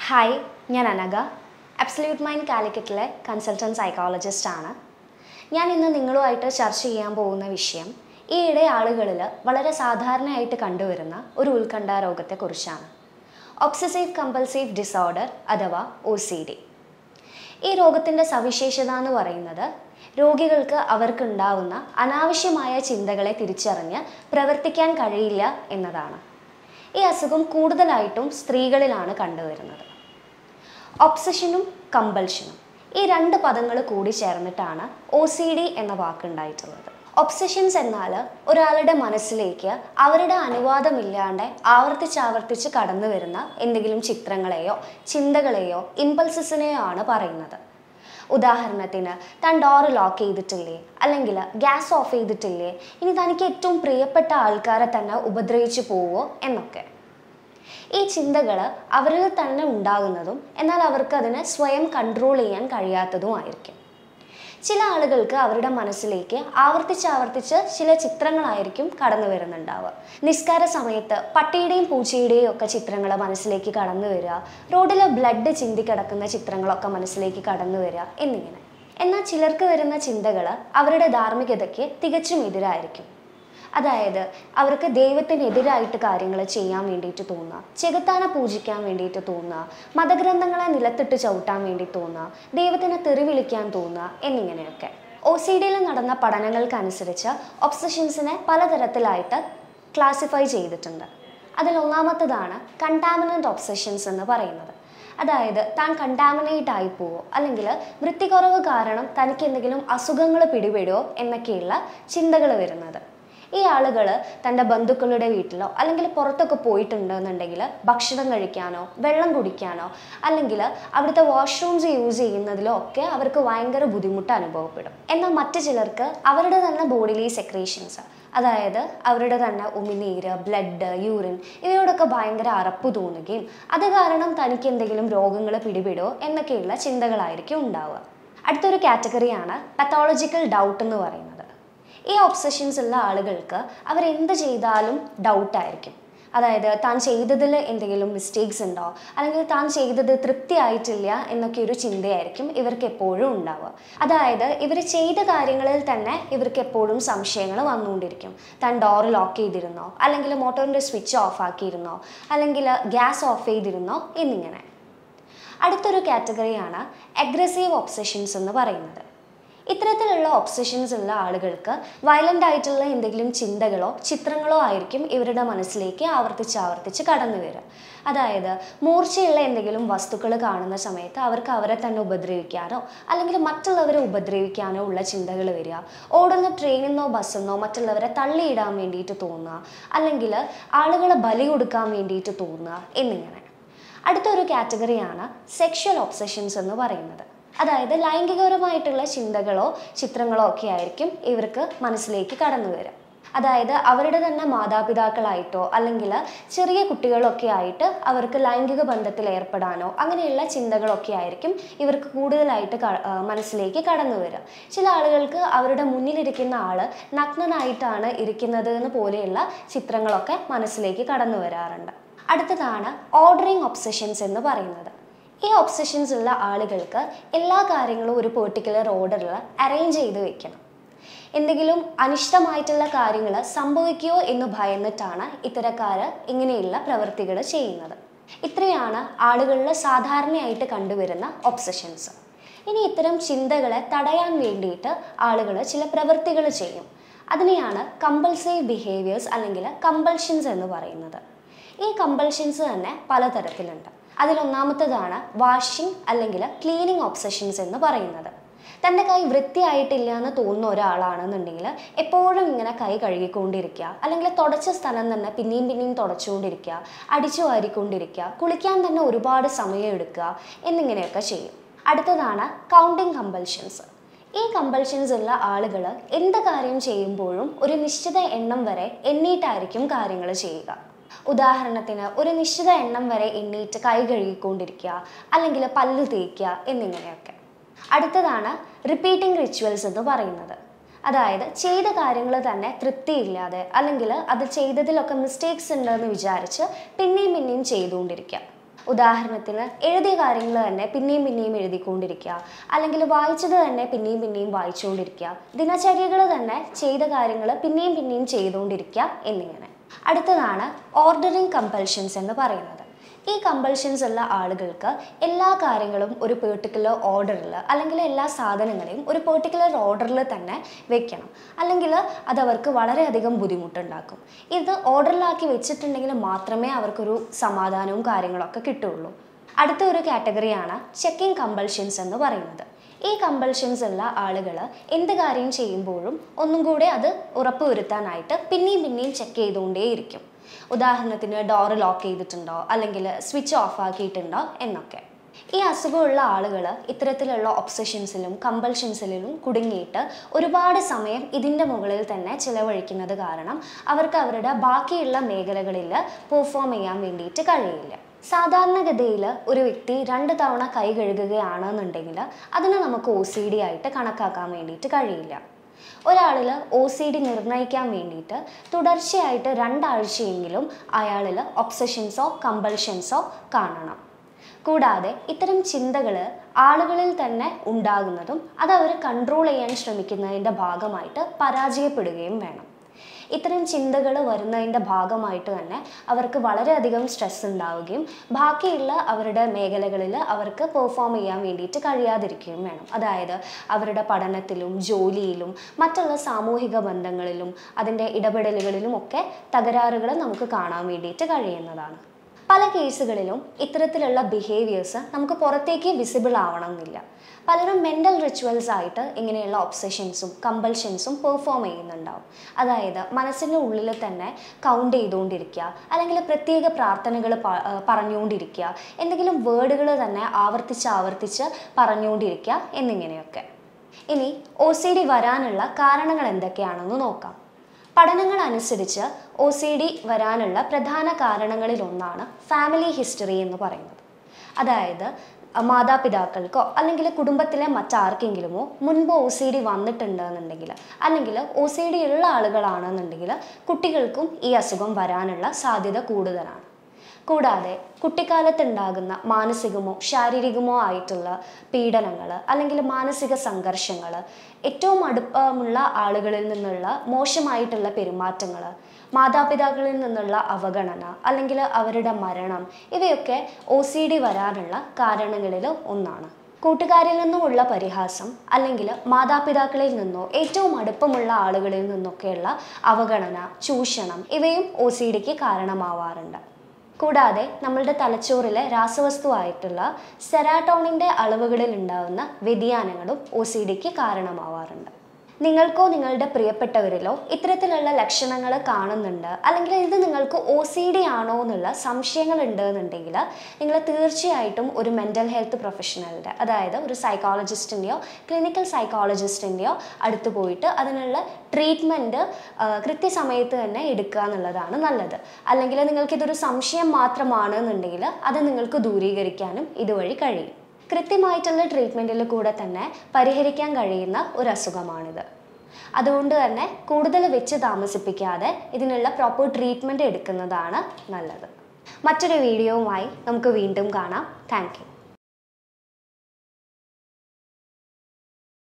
hi ഞാൻ Anagha absolute mind കാലിക്കറ്റിലെ consultant psychologist ആണ് ഞാൻ ഇന്ന് നിങ്ങളുമായിട്ട് ചർച്ച ചെയ്യാൻ പോകുന്ന വിഷയം ഈയിടെ ആളുകളിൽ വളരെ സാധാരണയായിട്ട് കണ്ടുവരുന്ന ഒരു ഉത്കണ്ഠ രോഗത്തെക്കുറിച്ചാണ് ഒബ്സസീവ് കമ്പൾസീവ് ഡിസോർഡർ അഥവാ ഒ സി ഡി ഈ രോഗത്തിൻ്റെ സവിശേഷത എന്ന് പറയുന്നത് രോഗികൾക്ക് അവർക്കുണ്ടാവുന്ന അനാവശ്യമായ ചിന്തകളെ തിരിച്ചറിഞ്ഞ് പ്രവർത്തിക്കാൻ കഴിയില്ല എന്നതാണ് ഈ അസുഖം കൂടുതലായിട്ടും സ്ത്രീകളിലാണ് കണ്ടുവരുന്നത് ഒബ്സഷനും കമ്പൾഷനും ഈ രണ്ട് പദങ്ങൾ കൂടി ചേർന്നിട്ടാണ് ഒ സി ഡി എന്ന വാക്കുണ്ടായിട്ടുള്ളത് ഒബ്സഷൻസ് എന്നാൽ ഒരാളുടെ മനസ്സിലേക്ക് അവരുടെ അനുവാദമില്ലാണ്ട് ആവർത്തിച്ചാവർത്തിച്ച് കടന്നു വരുന്ന എന്തെങ്കിലും ചിത്രങ്ങളെയോ ചിന്തകളെയോ ഇമ്പൾസസിനെയോ ആണ് പറയുന്നത് ഉദാഹരണത്തിന് താൻ ഡോറ് ലോക്ക് ചെയ്തിട്ടില്ലേ അല്ലെങ്കിൽ ഗ്യാസ് ഓഫ് ചെയ്തിട്ടില്ലേ ഇനി തനിക്ക് ഏറ്റവും പ്രിയപ്പെട്ട ആൾക്കാരെ തന്നെ ഉപദ്രവിച്ചു പോവോ എന്നൊക്കെ ഈ ചിന്തകൾ അവരിൽ തന്നെ ഉണ്ടാകുന്നതും എന്നാൽ അവർക്ക് അതിനെ സ്വയം കൺട്രോൾ ചെയ്യാൻ കഴിയാത്തതുമായിരിക്കും ചില ആളുകൾക്ക് അവരുടെ മനസ്സിലേക്ക് ആവർത്തിച്ചാവർത്തിച്ച് ചില ചിത്രങ്ങളായിരിക്കും കടന്നു വരുന്നുണ്ടാവുക നിസ്കാര സമയത്ത് പട്ടിയുടെയും പൂച്ചയുടെയും ഒക്കെ ചിത്രങ്ങൾ മനസ്സിലേക്ക് കടന്നു വരിക റോഡിൽ ബ്ലഡ് ചിന്തി കിടക്കുന്ന ചിത്രങ്ങളൊക്കെ മനസ്സിലേക്ക് കടന്നു വരിക എന്നിങ്ങനെ എന്നാൽ ചിലർക്ക് വരുന്ന ചിന്തകൾ അവരുടെ ധാർമ്മികതയ്ക്ക് തികച്ചും എതിരായിരിക്കും അതായത് അവർക്ക് ദൈവത്തിനെതിരായിട്ട് കാര്യങ്ങൾ ചെയ്യാൻ വേണ്ടിയിട്ട് തോന്നുക ചെകുത്താനെ പൂജിക്കാൻ വേണ്ടിയിട്ട് തോന്നുക മതഗ്രന്ഥങ്ങളെ നിലത്തിട്ട് ചവിട്ടാൻ വേണ്ടി തോന്നുക ദൈവത്തിനെ തെറി വിളിക്കാൻ തോന്നുക എന്നിങ്ങനെയൊക്കെ ഒ സി ഡിയിൽ നടന്ന പഠനങ്ങൾക്കനുസരിച്ച് ഒബ്സഷൻസിനെ പലതരത്തിലായിട്ട് ക്ലാസിഫൈ ചെയ്തിട്ടുണ്ട് അതിൽ ഒന്നാമത്തതാണ് കണ്ടാമിനൻ്റ് ഒബ്സഷൻസ് എന്ന് പറയുന്നത് അതായത് താൻ കണ്ടാമിനേറ്റ് ആയി പോവോ അല്ലെങ്കിൽ വൃത്തിക്കുറവ് കാരണം തനിക്ക് എന്തെങ്കിലും അസുഖങ്ങൾ പിടിപെടുമോ എന്നൊക്കെയുള്ള ചിന്തകൾ വരുന്നത് ഈ ആളുകൾ തൻ്റെ ബന്ധുക്കളുടെ വീട്ടിലോ അല്ലെങ്കിൽ പുറത്തൊക്കെ പോയിട്ടുണ്ടെന്നുണ്ടെങ്കിൽ ഭക്ഷണം കഴിക്കാനോ വെള്ളം കുടിക്കാനോ അല്ലെങ്കിൽ അവിടുത്തെ വാഷ്റൂംസ് യൂസ് ചെയ്യുന്നതിലോ ഒക്കെ അവർക്ക് ഭയങ്കര ബുദ്ധിമുട്ട് അനുഭവപ്പെടും എന്നാൽ മറ്റു ചിലർക്ക് അവരുടെ തന്നെ ബോഡിയിലെ സെക്രീഷൻസ് അതായത് അവരുടെ തന്നെ ഉമിനീര് ബ്ലഡ് യൂറിൻ ഇവയോടൊക്കെ ഭയങ്കര അറപ്പ് തോന്നുകയും അത് കാരണം തനിക്ക് എന്തെങ്കിലും രോഗങ്ങൾ പിടിപെടുമോ എന്നൊക്കെയുള്ള ചിന്തകളായിരിക്കും ഉണ്ടാവുക അടുത്തൊരു കാറ്റഗറിയാണ് പത്തോളജിക്കൽ ഡൗട്ട് എന്ന് പറയുന്നത് ഈ ഒബ്സഷൻസ് ഉള്ള ആളുകൾക്ക് അവരെന്ത് ചെയ്താലും ഡൗട്ടായിരിക്കും അതായത് താൻ ചെയ്തതിൽ എന്തെങ്കിലും മിസ്റ്റേക്സ് ഉണ്ടോ അല്ലെങ്കിൽ താൻ ചെയ്തത് തൃപ്തിയായിട്ടില്ല എന്നൊക്കെ ഒരു ചിന്തയായിരിക്കും ഇവർക്ക് എപ്പോഴും ഉണ്ടാവുക അതായത് ഇവർ ചെയ്ത കാര്യങ്ങളിൽ തന്നെ ഇവർക്ക് എപ്പോഴും സംശയങ്ങൾ വന്നുകൊണ്ടിരിക്കും താൻ ഡോർ ലോക്ക് ചെയ്തിരുന്നോ അല്ലെങ്കിൽ മോട്ടോറിൻ്റെ സ്വിച്ച് ഓഫ് ആക്കിയിരുന്നോ അല്ലെങ്കിൽ ഗ്യാസ് ഓഫ് ചെയ്തിരുന്നോ എന്നിങ്ങനെ അടുത്തൊരു കാറ്റഗറിയാണ് അഗ്രസീവ് ഒബ്സഷൻസ് എന്ന് പറയുന്നത് ഇത്തരത്തിലുള്ള ഒബ്സഷൻസ് ഉള്ള ആളുകൾക്ക് വയലൻ്റ് ആയിട്ടുള്ള എന്തെങ്കിലും ചിന്തകളോ ചിത്രങ്ങളോ ആയിരിക്കും ഇവരുടെ മനസ്സിലേക്ക് ആവർത്തിച്ച് ആവർത്തിച്ച് കടന്നു വരിക അതായത് മൂർച്ചയുള്ള എന്തെങ്കിലും വസ്തുക്കൾ കാണുന്ന സമയത്ത് അവർക്ക് അവരെ തന്നെ ഉപദ്രവിക്കാനോ അല്ലെങ്കിൽ മറ്റുള്ളവരെ ഉപദ്രവിക്കാനോ ഉള്ള ചിന്തകൾ വരിക ഓടുന്ന ട്രെയിനിൽ നിന്നോ ബസ്സിൽ നിന്നോ മറ്റുള്ളവരെ തള്ളിയിടാൻ വേണ്ടിയിട്ട് തോന്നുക അല്ലെങ്കിൽ ആളുകളെ ബലി കൊടുക്കാൻ വേണ്ടിയിട്ട് തോന്നുക എന്നിങ്ങനെ അടുത്തൊരു കാറ്റഗറിയാണ് സെക്ഷൽ ഒബ്സഷൻസ് എന്ന് പറയുന്നത് അതായത് ലൈംഗികപരമായിട്ടുള്ള ചിന്തകളോ ചിത്രങ്ങളോ ഒക്കെ ആയിരിക്കും ഇവർക്ക് മനസ്സിലേക്ക് കടന്നു വരിക അതായത് അവരുടെ തന്നെ മാതാപിതാക്കളായിട്ടോ അല്ലെങ്കിൽ ചെറിയ കുട്ടികളൊക്കെ ആയിട്ട് അവർക്ക് ലൈംഗിക ബന്ധത്തിൽ ഏർപ്പെടാനോ അങ്ങനെയുള്ള ചിന്തകളൊക്കെ ആയിരിക്കും ഇവർക്ക് കൂടുതലായിട്ട് മനസ്സിലേക്ക് കടന്നു വരിക ചില ആളുകൾക്ക് അവരുടെ മുന്നിലിരിക്കുന്ന ആൾ നഗ്നനായിട്ടാണ് ഇരിക്കുന്നത് എന്ന് പോലെയുള്ള ചിത്രങ്ങളൊക്കെ മനസ്സിലേക്ക് കടന്നു വരാറുണ്ട് അടുത്തതാണ് ഓർഡറിങ് ഒബ്സഷൻസ് എന്ന് പറയുന്നത് ഈ ഒബ്സഷൻസ് ഉള്ള ആളുകൾക്ക് എല്ലാ കാര്യങ്ങളും ഒരു പെർട്ടിക്കുലർ ഓർഡറിൽ അറേഞ്ച് ചെയ്ത് വെക്കണം എന്തെങ്കിലും അനിഷ്ടമായിട്ടുള്ള കാര്യങ്ങൾ സംഭവിക്കുമോ എന്ന് ഭയന്നിട്ടാണ് ഇത്തരക്കാർ ഇങ്ങനെയുള്ള പ്രവൃത്തികൾ ചെയ്യുന്നത് ഇത്രയാണ് ആളുകളിൽ സാധാരണയായിട്ട് കണ്ടുവരുന്ന ഒബ്സഷൻസ് ഇനി ഇത്തരം ചിന്തകളെ തടയാൻ വേണ്ടിയിട്ട് ആളുകൾ ചില പ്രവൃത്തികൾ ചെയ്യും അതിനെയാണ് കമ്പൾസീവ് ബിഹേവിയേഴ്സ് അല്ലെങ്കിൽ കമ്പൾഷൻസ് എന്ന് പറയുന്നത് ഈ കമ്പൾഷൻസ് തന്നെ പലതരത്തിലുണ്ട് അതിലൊന്നാമത്തതാണ് വാഷിംഗ് അല്ലെങ്കിൽ ക്ലീനിങ് ഒബ്സഷൻസ് എന്ന് പറയുന്നത് തൻ്റെ കൈ വൃത്തിയായിട്ടില്ല എന്ന് തോന്നുന്ന ഒരാളാണെന്നുണ്ടെങ്കിൽ എപ്പോഴും ഇങ്ങനെ കൈ കഴുകിക്കൊണ്ടിരിക്കുക അല്ലെങ്കിൽ തുടച്ച സ്ഥലം തന്നെ പിന്നെയും പിന്നെയും തുടച്ചുകൊണ്ടിരിക്കുക അടിച്ചു വാരിക്കൊണ്ടിരിക്കുക കുളിക്കാൻ തന്നെ ഒരുപാട് സമയം എടുക്കുക എന്നിങ്ങനെയൊക്കെ ചെയ്യും അടുത്തതാണ് കൗണ്ടിങ് കമ്പൾഷൻസ് ഈ കമ്പൾഷൻസ് ഉള്ള ആളുകൾ എന്ത് കാര്യം ചെയ്യുമ്പോഴും ഒരു നിശ്ചിത എണ്ണം വരെ എണ്ണീട്ടായിരിക്കും കാര്യങ്ങൾ ചെയ്യുക ഉദാഹരണത്തിന് ഒരു നിശ്ചിത എണ്ണം വരെ എണ്ണീറ്റ് കൈ കഴുകിക്കൊണ്ടിരിക്കുക അല്ലെങ്കിൽ പല്ല് തേക്കുക എന്നിങ്ങനെയൊക്കെ അടുത്തതാണ് റിപ്പീറ്റിംഗ് റിച്വൽസ് എന്ന് പറയുന്നത് അതായത് ചെയ്ത കാര്യങ്ങൾ തന്നെ തൃപ്തിയില്ലാതെ അല്ലെങ്കിൽ അത് ചെയ്തതിലൊക്കെ മിസ്റ്റേക്സ് ഉണ്ടെന്ന് വിചാരിച്ച് പിന്നെയും പിന്നെയും ചെയ്തുകൊണ്ടിരിക്കുക ഉദാഹരണത്തിന് എഴുതിയ കാര്യങ്ങൾ തന്നെ പിന്നെയും പിന്നെയും എഴുതിക്കൊണ്ടിരിക്കുക അല്ലെങ്കിൽ വായിച്ചത് തന്നെ പിന്നെയും പിന്നെയും വായിച്ചുകൊണ്ടിരിക്കുക ദിനചര്യകൾ തന്നെ ചെയ്ത കാര്യങ്ങൾ പിന്നെയും പിന്നെയും ചെയ്തുകൊണ്ടിരിക്കുക എന്നിങ്ങനെ അടുത്തതാണ് ഓർഡറിങ് കമ്പൽഷൻസ് എന്ന് പറയുന്നത് ഈ കമ്പൽഷൻസ് ഉള്ള ആളുകൾക്ക് എല്ലാ കാര്യങ്ങളും ഒരു പെർട്ടിക്കുലർ ഓർഡറിൽ അല്ലെങ്കിൽ എല്ലാ സാധനങ്ങളെയും ഒരു പെർട്ടിക്കുലർ ഓർഡറിൽ തന്നെ വെക്കണം അല്ലെങ്കിൽ അത് അവർക്ക് വളരെയധികം ബുദ്ധിമുട്ടുണ്ടാക്കും ഇത് ഓർഡറിലാക്കി വെച്ചിട്ടുണ്ടെങ്കിൽ മാത്രമേ അവർക്കൊരു സമാധാനവും കാര്യങ്ങളൊക്കെ കിട്ടുള്ളൂ അടുത്ത ഒരു കാറ്റഗറിയാണ് ചെക്കിംഗ് കമ്പൽഷൻസ് എന്ന് പറയുന്നത് ഈ കമ്പൽഷൻസ് ഉള്ള ആളുകൾ എന്ത് കാര്യം ചെയ്യുമ്പോഴും ഒന്നും കൂടെ അത് ഉറപ്പുവരുത്താനായിട്ട് പിന്നെയും പിന്നെയും ചെക്ക് ചെയ്തുകൊണ്ടേയിരിക്കും ഉദാഹരണത്തിന് ഡോറ് ലോക്ക് ചെയ്തിട്ടുണ്ടോ അല്ലെങ്കിൽ സ്വിച്ച് ഓഫ് ആക്കിയിട്ടുണ്ടോ എന്നൊക്കെ ഈ അസുഖമുള്ള ആളുകൾ ഇത്തരത്തിലുള്ള ഒബ്സഷൻസിലും കമ്പൽഷൻസിലും കുടുങ്ങിയിട്ട് ഒരുപാട് സമയം ഇതിൻ്റെ മുകളിൽ തന്നെ ചിലവഴിക്കുന്നത് കാരണം അവർക്ക് അവരുടെ ബാക്കിയുള്ള മേഖലകളിൽ പെർഫോം ചെയ്യാൻ വേണ്ടിയിട്ട് കഴിയില്ല സാധാരണഗതിയിൽ ഒരു വ്യക്തി രണ്ട് തവണ കൈ കഴുകുകയാണെന്നുണ്ടെങ്കിൽ അതിനെ നമുക്ക് ഒ സി ഡി ആയിട്ട് കണക്കാക്കാൻ വേണ്ടിയിട്ട് കഴിയില്ല ഒരാളിൽ ഒ സി ഡി നിർണ്ണയിക്കാൻ വേണ്ടിയിട്ട് തുടർച്ചയായിട്ട് രണ്ടാഴ്ചയെങ്കിലും അയാളിൽ ഒബ്സഷൻസോ കമ്പൽഷൻസോ കാണണം കൂടാതെ ഇത്തരം ചിന്തകൾ ആളുകളിൽ തന്നെ ഉണ്ടാകുന്നതും അത് അവർ കൺട്രോൾ ചെയ്യാൻ ശ്രമിക്കുന്നതിൻ്റെ ഭാഗമായിട്ട് പരാജയപ്പെടുകയും വേണം ഇത്തരം ചിന്തകൾ വരുന്നതിൻ്റെ ഭാഗമായിട്ട് തന്നെ അവർക്ക് വളരെയധികം സ്ട്രെസ് ഉണ്ടാവുകയും ബാക്കിയുള്ള അവരുടെ മേഖലകളിൽ അവർക്ക് പെർഫോം ചെയ്യാൻ വേണ്ടിയിട്ട് കഴിയാതിരിക്കുകയും വേണം അതായത് അവരുടെ പഠനത്തിലും ജോലിയിലും മറ്റുള്ള സാമൂഹിക ബന്ധങ്ങളിലും അതിൻ്റെ ഇടപെടലുകളിലും ഒക്കെ തകരാറുകൾ നമുക്ക് കാണാൻ വേണ്ടിയിട്ട് കഴിയുന്നതാണ് പല കേസുകളിലും ഇത്തരത്തിലുള്ള ബിഹേവിയേഴ്സ് നമുക്ക് പുറത്തേക്ക് വിസിബിൾ ആവണമെന്നില്ല പലരും മെൻ്റൽ റിച്വൽസ് ആയിട്ട് ഇങ്ങനെയുള്ള ഒബ്സഷൻസും കമ്പൽഷൻസും പെർഫോം ചെയ്യുന്നുണ്ടാവും അതായത് മനസ്സിൻ്റെ ഉള്ളിൽ തന്നെ കൗണ്ട് ചെയ്തുകൊണ്ടിരിക്കുക അല്ലെങ്കിൽ പ്രത്യേക പ്രാർത്ഥനകൾ പറഞ്ഞുകൊണ്ടിരിക്കുക എന്തെങ്കിലും വേർഡുകൾ തന്നെ ആവർത്തിച്ച് ആവർത്തിച്ച് പറഞ്ഞുകൊണ്ടിരിക്കുക എന്നിങ്ങനെയൊക്കെ ഇനി ഒ സി ഡി വരാനുള്ള കാരണങ്ങൾ എന്തൊക്കെയാണെന്ന് നോക്കാം പഠനങ്ങൾ അനുസരിച്ച് ഒ സി ഡി വരാനുള്ള പ്രധാന കാരണങ്ങളിൽ ഒന്നാണ് ഫാമിലി ഹിസ്റ്ററി എന്ന് പറയുന്നത് അതായത് മാതാപിതാക്കൾക്കോ അല്ലെങ്കിൽ കുടുംബത്തിലെ മറ്റാർക്കെങ്കിലുമോ മുൻപ് ഒ സി ഡി വന്നിട്ടുണ്ടെന്നുണ്ടെങ്കിൽ അല്ലെങ്കിൽ ഒ സി ഡി ഉള്ള ആളുകളാണെന്നുണ്ടെങ്കിൽ കുട്ടികൾക്കും ഈ അസുഖം വരാനുള്ള സാധ്യത കൂടുതലാണ് കൂടാതെ കുട്ടിക്കാലത്തുണ്ടാകുന്ന മാനസികമോ ശാരീരികമോ ആയിട്ടുള്ള പീഡനങ്ങൾ അല്ലെങ്കിൽ മാനസിക സംഘർഷങ്ങൾ ഏറ്റവും അടുപ്പമുള്ള ആളുകളിൽ നിന്നുള്ള മോശമായിട്ടുള്ള പെരുമാറ്റങ്ങൾ മാതാപിതാക്കളിൽ നിന്നുള്ള അവഗണന അല്ലെങ്കിൽ അവരുടെ മരണം ഇവയൊക്കെ ഒ സി ഡി വരാനുള്ള കാരണങ്ങളിൽ ഒന്നാണ് കൂട്ടുകാരിൽ നിന്നുമുള്ള പരിഹാസം അല്ലെങ്കിൽ മാതാപിതാക്കളിൽ നിന്നോ ഏറ്റവും അടുപ്പമുള്ള ആളുകളിൽ നിന്നൊക്കെയുള്ള അവഗണന ചൂഷണം ഇവയും ഒ സി ഡിക്ക് കാരണമാവാറുണ്ട് കൂടാതെ നമ്മളുടെ തലച്ചോറിലെ രാസവസ്തുവായിട്ടുള്ള സെറാട്ടോണിൻ്റെ അളവുകളിൽ ഉണ്ടാകുന്ന വ്യതിയാനങ്ങളും ഒ സി ഡിക്ക് കാരണമാവാറുണ്ട് നിങ്ങൾക്കോ നിങ്ങളുടെ പ്രിയപ്പെട്ടവരിലോ ഇത്തരത്തിലുള്ള ലക്ഷണങ്ങൾ കാണുന്നുണ്ട് അല്ലെങ്കിൽ ഇത് നിങ്ങൾക്ക് ഒ സി ഡി ആണോ എന്നുള്ള സംശയങ്ങൾ ഉണ്ട് എന്നുണ്ടെങ്കിൽ നിങ്ങൾ തീർച്ചയായിട്ടും ഒരു മെൻ്റൽ ഹെൽത്ത് പ്രൊഫഷണലിൻ്റെ അതായത് ഒരു സൈക്കോളജിസ്റ്റിൻ്റെയോ ക്ലിനിക്കൽ സൈക്കോളജിസ്റ്റിൻ്റെയോ അടുത്ത് പോയിട്ട് അതിനുള്ള ട്രീറ്റ്മെൻറ്റ് കൃത്യസമയത്ത് തന്നെ എടുക്കുക എന്നുള്ളതാണ് നല്ലത് അല്ലെങ്കിൽ നിങ്ങൾക്കിതൊരു സംശയം മാത്രമാണ് എന്നുണ്ടെങ്കിൽ അത് നിങ്ങൾക്ക് ദൂരീകരിക്കാനും ഇതുവഴി കഴിയും കൃത്യമായിട്ടുള്ള ട്രീറ്റ്മെൻറ്റിൽ കൂടെ തന്നെ പരിഹരിക്കാൻ കഴിയുന്ന ഒരു അസുഖമാണിത് അതുകൊണ്ട് തന്നെ കൂടുതൽ വെച്ച് താമസിപ്പിക്കാതെ ഇതിനുള്ള പ്രോപ്പർ ട്രീറ്റ്മെൻറ്റ് എടുക്കുന്നതാണ് നല്ലത് മറ്റൊരു വീഡിയോവുമായി നമുക്ക് വീണ്ടും കാണാം താങ്ക്